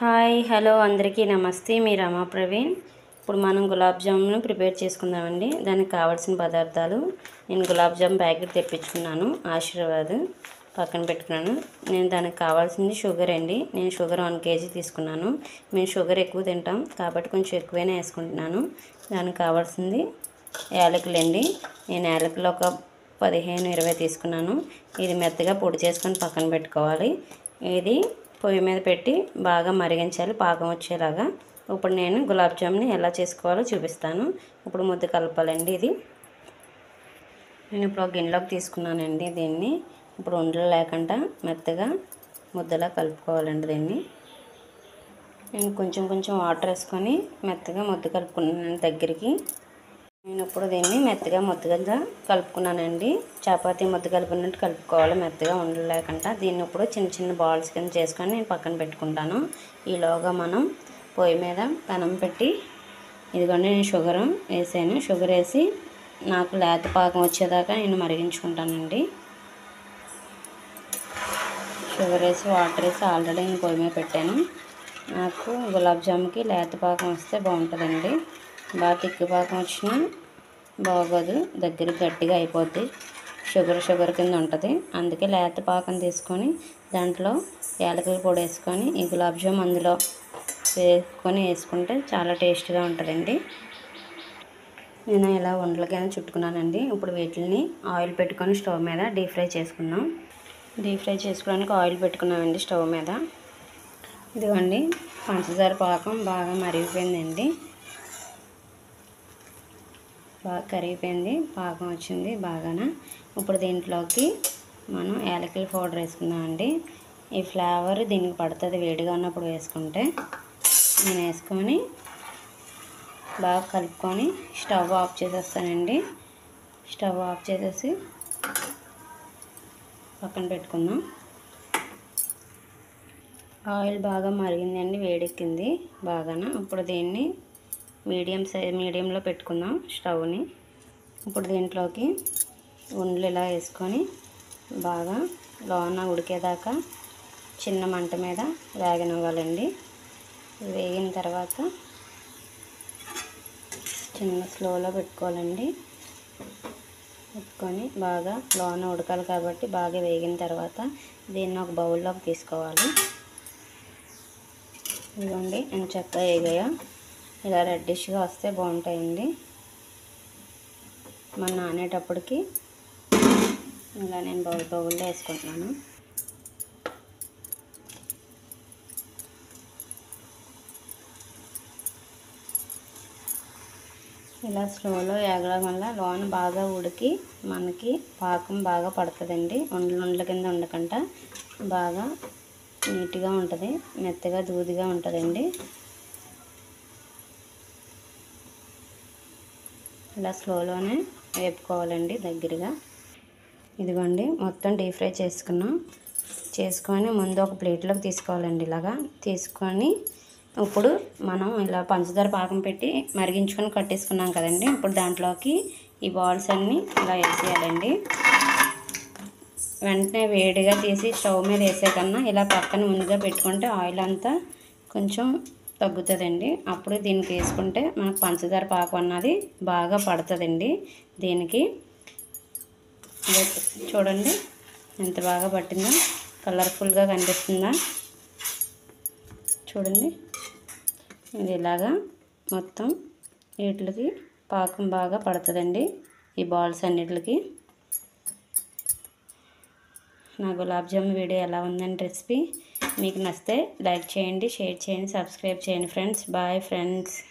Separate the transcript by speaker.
Speaker 1: hi hello అందరికీ నమస్తే మీ రమా ప్రవీణ్ ఇప్పుడు మనం గులాబ్ జామున్ ప్రిపేర్ చేసుకుందామండి దానికి కావాల్సిన పదార్థాలు నేను గులాబ్ జామ్ ప్యాకెట్ తెప్పించుకున్నాను ఆశీర్వాద్ పక్కన పెట్టుకున్నాను నేను దానికి కావాల్సింది షుగర్ అండి నేను షుగర్ వన్ కేజీ తీసుకున్నాను మేము షుగర్ ఎక్కువ తింటాం కాబట్టి కొంచెం ఎక్కువైనా వేసుకుంటున్నాను దానికి కావాల్సింది యాలకులు అండి నేను యాలకులు ఒక పదిహేను ఇరవై తీసుకున్నాను ఇది మెత్తగా పొడి చేసుకొని పక్కన పెట్టుకోవాలి ఇది పొయ్యి మీద పెట్టి బాగా మరిగించాలి పాకం వచ్చేలాగా ఇప్పుడు నేను గులాబ్ జామున్ ఎలా చేసుకోవాలో చూపిస్తాను ఇప్పుడు ముద్ద కలపాలండి ఇది నేను ఇప్పుడు ఒక గిన్నెలోకి తీసుకున్నానండి దీన్ని ఇప్పుడు ఉండలు లేకుండా మెత్తగా ముద్దలా కలుపుకోవాలండి దీన్ని నేను కొంచెం కొంచెం వాటర్ వేసుకొని మెత్తగా ముద్ద కలుపుకున్నాను దగ్గరికి నేను ఇప్పుడు దీన్ని మెత్తగా ముద్దగా కలుపుకున్నానండి చపాతీ ముద్ద కలిపినట్టు కలుపుకోవాలి మెత్తగా ఉండలు లేకుండా దీన్ని ఇప్పుడు చిన్న చిన్న బాల్స్ కింద చేసుకొని నేను పక్కన పెట్టుకుంటాను ఈలోగా మనం పొయ్యి మీద పెనం పెట్టి ఇదిగోండి నేను షుగర్ వేసాను షుగర్ వేసి నాకు లేత పాకం వచ్చేదాకా నేను మరిగించుకుంటానండి షుగర్ వేసి వాటర్ వేసి ఆల్రెడీ నేను పొయ్యి మీద పెట్టాను నాకు గులాబ్ జాముకి లేత పాకం వస్తే బాగుంటుందండి బాగా తిక్కి పాకం వచ్చినా బాగోదు దగ్గర గట్టిగా అయిపోద్ది షుగర్ షుగర్ కింద ఉంటుంది అందుకే లేత పాకం తీసుకొని దాంట్లో యాలకుల పొడి వేసుకొని ఈ గులాబ్ జామ్ అందులో వేసుకొని వేసుకుంటే చాలా టేస్ట్గా ఉంటుందండి నేను ఇలా ఉండలకైనా చుట్టుకున్నానండి ఇప్పుడు వీటిని ఆయిల్ పెట్టుకొని స్టవ్ మీద డీప్ ఫ్రై చేసుకున్నాం డీప్ ఫ్రై చేసుకోవడానికి ఆయిల్ పెట్టుకున్నామండి స్టవ్ మీద ఇదిగోండి పంచదార పాకం బాగా మరిగిపోయిందండి బాగా కరిగిపోయింది పాకం వచ్చింది బాగాన ఇప్పుడు దీంట్లోకి మనం యాలకుల పౌడర్ వేసుకుందామండి ఈ ఫ్లేవర్ దీనికి పడుతుంది వేడిగా ఉన్నప్పుడు వేసుకుంటే నేను వేసుకొని బాగా కలుపుకొని స్టవ్ ఆఫ్ చేసేస్తానండి స్టవ్ ఆఫ్ చేసేసి పక్కన పెట్టుకుందాం ఆయిల్ బాగా మరిగిందండి వేడెక్కింది బాగాన ఇప్పుడు దీన్ని మీడియం సైజ్ మీడియంలో పెట్టుకుందాం స్టవ్ని ఇప్పుడు దీంట్లోకి ఉండలు ఇలా వేసుకొని బాగా లోన ఉడికేదాకా చిన్న మంట మీద వేగనివ్వాలండి వేగిన తర్వాత చిన్న స్లోలో పెట్టుకోవాలండి పెట్టుకొని బాగా లోన ఉడకాలి కాబట్టి బాగా వేగిన తర్వాత దీన్ని ఒక బౌల్లోకి తీసుకోవాలి ఇదిగోండి నేను చక్కగా వేగాయో ఇలా రెడ్డిష్గా వస్తే బాగుంటాయండి మన నానేటప్పటికి ఇలా నేను బౌల్ బౌల్లో వేసుకుంటున్నాను ఇలా స్లోలో ఎగడం వల్ల లోన బాగా ఉడికి మనకి పాకం బాగా పడుతుందండి ఉండలు ఉండల కింద ఉండకుండా బాగా నీట్గా ఉంటుంది మెత్తగా దూదిగా ఉంటుందండి ఇలా స్లోలోనే వేపుకోవాలండి దగ్గరగా ఇదిగోండి మొత్తం డీప్ ఫ్రై చేసుకున్నాం చేసుకొని ముందు ఒక ప్లేట్లోకి తీసుకోవాలండి ఇలాగా తీసుకొని ఇప్పుడు మనం ఇలా పంచదార పాకం పెట్టి మరిగించుకొని కట్టేసుకున్నాం కదండి ఇప్పుడు దాంట్లోకి ఈ బాల్స్ అన్నీ ఇలా వేసేయాలండి వెంటనే వేడిగా తీసి స్టవ్ మీద వేసే కన్నా ఇలా పక్కన ముందుగా పెట్టుకుంటే ఆయిల్ అంతా కొంచెం తగ్గుతుందండి అప్పుడు దీనికి వేసుకుంటే మనకు పంచదార పాకం అన్నది బాగా పడుతుందండి దీనికి చూడండి ఎంత బాగా పట్టిందో కలర్ఫుల్గా కనిపిస్తుందా చూడండి ఇది ఇలాగా మొత్తం వీటికి పాకం బాగా పడుతుందండి ఈ బాల్స్ అన్నిటికి నా గులాబ్ జామ్ వీడియో ఎలా ఉందండి రెసిపీ మీకు నచ్చితే లైక్ చేయండి షేర్ చేయండి సబ్స్క్రైబ్ చేయండి ఫ్రెండ్స్ బాయ్ ఫ్రెండ్స్